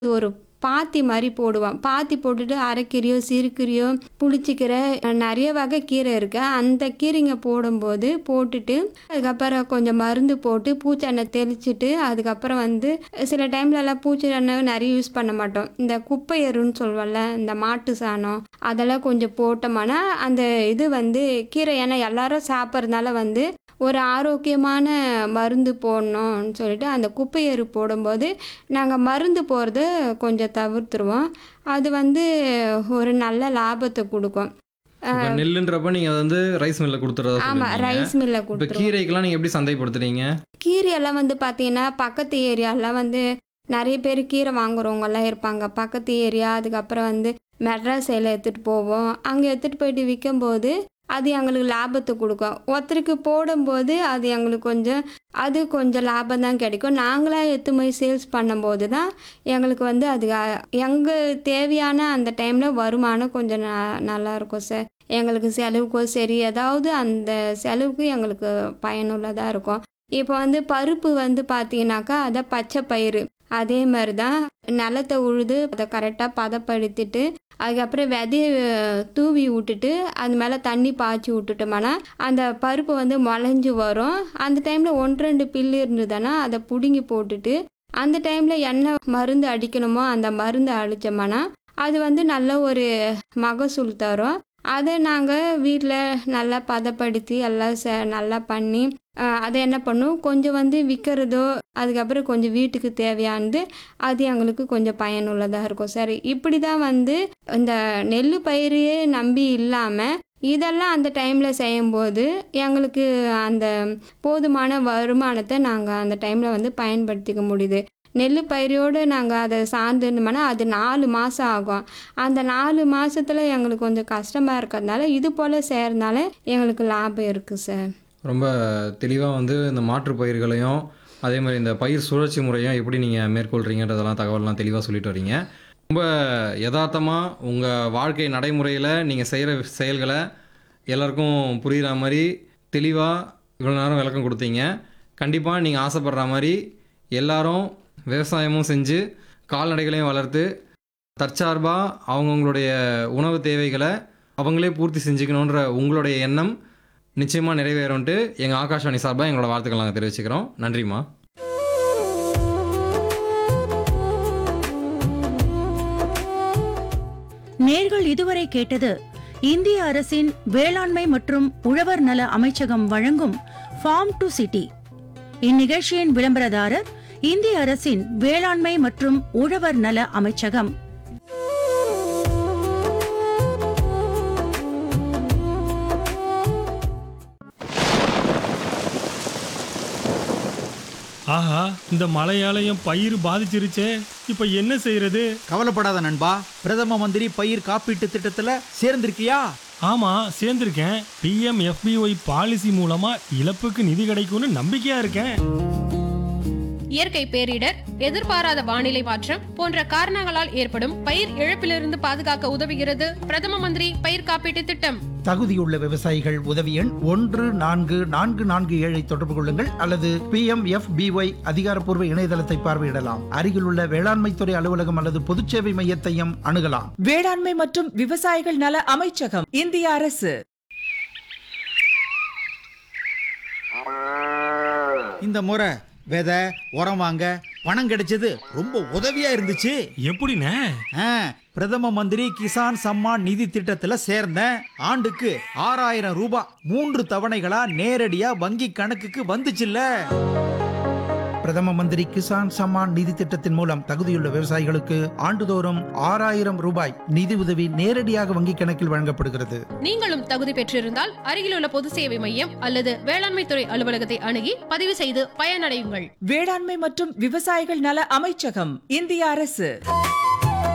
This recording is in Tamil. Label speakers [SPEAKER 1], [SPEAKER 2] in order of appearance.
[SPEAKER 1] ஒரு பாத்தி மாதிரி போடுவோம் பாத்தி போட்டுட்டு அரைக்கீரையோ சிறுகீரையோ புளிச்சக்கீரை நிறைய வகை கீரை இருக்கு அந்த கீரைங்க போடும்போது போட்டுட்டு அதுக்கப்புறம் கொஞ்சம் மருந்து போட்டு பூச்செண்ணெய் தெளிச்சிட்டு அதுக்கப்புறம் வந்து சில டைம்ல எல்லாம் பூச்சி எண்ணெய் நிறைய யூஸ் பண்ண மாட்டோம் இந்த குப்பை எருன்னு சொல்லுவோம்ல இந்த மாட்டு சாணம் அதெல்லாம் கொஞ்சம் போட்டோம்னா அந்த இது வந்து கீரை ஏன்னா எல்லாரும் சாப்பிட்றதுனால வந்து ஒரு ஆரோக்கியமான மருந்து போடணும்னு சொல்லிட்டு அந்த குப்பை எரு போடும்போது நாங்கள் மருந்து போடுறத கொஞ்சம் தவிர்த்துருவோம் அது வந்து ஒரு நல்ல லாபத்தை கொடுக்கும்
[SPEAKER 2] இப்போ நெல்லுன்றப்ப நீங்க அதை வந்து ரைஸ் மில்ல கொடுத்துறதா
[SPEAKER 1] ஆமாம்
[SPEAKER 2] சொல்லுவீங்க
[SPEAKER 1] ரைஸ் மில்ல
[SPEAKER 2] இப்போ
[SPEAKER 1] கொடுத்துருவோம்
[SPEAKER 2] கீரைக்கெல்லாம் நீங்க எப்படி சந்தைப்படுத்துறீங்க
[SPEAKER 1] கீரையெல்லாம் வந்து பார்த்தீங்கன்னா பக்கத்து ஏரியாலாம் வந்து நிறைய பேர் கீரை வாங்குறவங்கெல்லாம் இருப்பாங்க பக்கத்து ஏரியா அதுக்கப்புறம் வந்து மெட்ராஸ் சைடில் எடுத்துகிட்டு போவோம் அங்கே எடுத்துகிட்டு போயிட்டு விற்கும்போது அது எங்களுக்கு லாபத்தை கொடுக்கும் ஒருத்தருக்கு போடும்போது அது எங்களுக்கு கொஞ்சம் அது கொஞ்சம் லாபம் தான் கிடைக்கும் நாங்களாக எடுத்து போய் சேல்ஸ் பண்ணும்போது தான் எங்களுக்கு வந்து அது எங்கள் தேவையான அந்த டைமில் வருமானம் கொஞ்சம் ந நல்லா இருக்கும் சார் எங்களுக்கு செலவுக்கோ சரி ஏதாவது அந்த செலவுக்கு எங்களுக்கு பயனுள்ளதாக இருக்கும் இப்போ வந்து பருப்பு வந்து பார்த்தீங்கன்னாக்கா அதை பச்சை பயிறு அதே மாதிரி தான் நிலத்தை உழுது அதை கரெக்டாக பதப்படுத்திட்டு அதுக்கப்புறம் விதைய தூவி விட்டுட்டு அது மேலே தண்ணி பாய்ச்சி விட்டுட்டோம்னா அந்த பருப்பு வந்து முளைஞ்சு வரும் அந்த டைமில் ஒன்று ரெண்டு பில்லு இருந்ததுன்னா அதை பிடுங்கி போட்டுட்டு அந்த டைமில் என்ன மருந்து அடிக்கணுமோ அந்த மருந்து அடித்தோம்னா அது வந்து நல்ல ஒரு மகசூல் தரும் அதை நாங்கள் வீட்டில் நல்லா பதப்படுத்தி எல்லாம் ச நல்லா பண்ணி அஹ், அதை என்ன பண்ணும் கொஞ்சம் வந்து விற்கிறதோ அதுக்கப்புறம் கொஞ்சம் வீட்டுக்கு தேவையானது அது எங்களுக்கு கொஞ்சம் பயனுள்ளதாக இருக்கும் சரி இப்படி தான் வந்து இந்த நெல் பயிரையே நம்பி இல்லாமல் இதெல்லாம் அந்த டைமில் செய்யும்போது எங்களுக்கு அந்த போதுமான வருமானத்தை நாங்கள் அந்த டைமில் வந்து பயன்படுத்திக்க முடியுது நெல் பயிரோடு நாங்கள் அதை சார்ந்து இருந்தோம்னா அது நாலு மாதம் ஆகும் அந்த நாலு மாதத்தில் எங்களுக்கு கொஞ்சம் கஷ்டமாக இருக்கிறதுனால இது போல் செய்கிறதுனால எங்களுக்கு லாபம் இருக்குது சார்
[SPEAKER 2] ரொம்ப தெளிவாக வந்து இந்த மாற்று பயிர்களையும் அதே மாதிரி இந்த பயிர் சுழற்சி முறையும் எப்படி நீங்கள் மேற்கொள்கிறீங்கன்றதெல்லாம் தகவல்லாம் தெளிவாக சொல்லிட்டு வரீங்க ரொம்ப யதார்த்தமாக உங்கள் வாழ்க்கை நடைமுறையில் நீங்கள் செய்கிற செயல்களை எல்லாருக்கும் புரிகிற மாதிரி தெளிவாக இவ்வளோ நேரம் விளக்கம் கொடுத்தீங்க கண்டிப்பாக நீங்கள் ஆசைப்படுற மாதிரி எல்லாரும் விவசாயமும் செஞ்சு கால்நடைகளையும் வளர்த்து தற்சார்பாக அவங்கவுங்களுடைய உணவு தேவைகளை அவங்களே பூர்த்தி செஞ்சுக்கணுன்ற உங்களுடைய எண்ணம் நிச்சயமாக நிறைவேறும்ட்டு எங்கள் ஆகாஷ்வாணி சார்பாக எங்களோட வாழ்த்துக்கள் நாங்கள் தெரிவிச்சுக்கிறோம் நன்றிம்மா
[SPEAKER 3] நேர்கள் இதுவரை கேட்டது இந்திய அரசின் வேளாண்மை மற்றும் உழவர் நல அமைச்சகம் வழங்கும் ஃபார்ம் டு சிட்டி இந்நிகழ்ச்சியின் விளம்பரதாரர் இந்திய அரசின் வேளாண்மை மற்றும் உழவர் நல அமைச்சகம்
[SPEAKER 4] ஆஹா இந்த மழையாலயம் பயிர் பாதிச்சிருச்சே இப்போ என்ன செய்யறது
[SPEAKER 5] கவலைப்படாத நண்பா பிரதம மந்திரி பயிர் காப்பீட்டு திட்டத்துல சேர்ந்திருக்கியா
[SPEAKER 4] ஆமா சேர்ந்திருக்கேன் பிஎம் எஃபிஒய் பாலிசி மூலமா இழப்புக்கு நிதி கிடைக்கும்னு நம்பிக்கையா இருக்கேன்
[SPEAKER 6] இயற்கை பேரிடர் எதிர்பாராத வானிலை மாற்றம் போன்ற காரணங்களால் ஏற்படும் பயிர் இழப்பிலிருந்து பாதுகாக்க உதவுகிறது பிரதம மந்திரி பயிர் காப்பீட்டு திட்டம்
[SPEAKER 7] தகுதியுள்ள விவசாயிகள் உதவி எண் ஒன்று நான்கு நான்கு நான்கு ஏழை தொடர்பு கொள்ளுங்கள் அல்லது பி எம் எஃப் பிஒய் அதிகாரப்பூர்வ இணையதளத்தை பார்வையிடலாம் அருகிலுள்ள வேளாண்மைத்துறை அலுவலகம் அல்லது பொதுச்சேவை மையத்தையும் அணுகலாம்
[SPEAKER 8] வேளாண்மை மற்றும் விவசாயிகள் நல அமைச்சகம் இந்திய அரசு
[SPEAKER 5] இந்த முறை விதை உரம் வாங்க பணம் கிடைச்சது ரொம்ப உதவியா இருந்துச்சு
[SPEAKER 4] எப்படிண்ணே
[SPEAKER 5] ஆ, பிரதம மந்திரி கிசான் சம்மான் நிதி திட்டத்துல சேர்ந்தேன் ஆண்டுக்கு ஆறாயிரம் ரூபாய் மூன்று தவணைகளா நேரடியா வங்கி கணக்குக்கு வந்துச்சுல்ல
[SPEAKER 7] பிரதம மந்திரி கிசான் சம்மான் நிதி திட்டத்தின் மூலம் தகுதியுள்ள விவசாயிகளுக்கு ஆண்டுதோறும் ஆறாயிரம் ரூபாய் நிதி உதவி நேரடியாக வங்கிக் கணக்கில் வழங்கப்படுகிறது
[SPEAKER 6] நீங்களும் தகுதி பெற்றிருந்தால் அருகிலுள்ள பொது சேவை மையம் அல்லது வேளாண்மை துறை அலுவலகத்தை அணுகி பதிவு செய்து பயனடையுங்கள்
[SPEAKER 8] வேளாண்மை மற்றும் விவசாயிகள் நல அமைச்சகம் இந்திய அரசு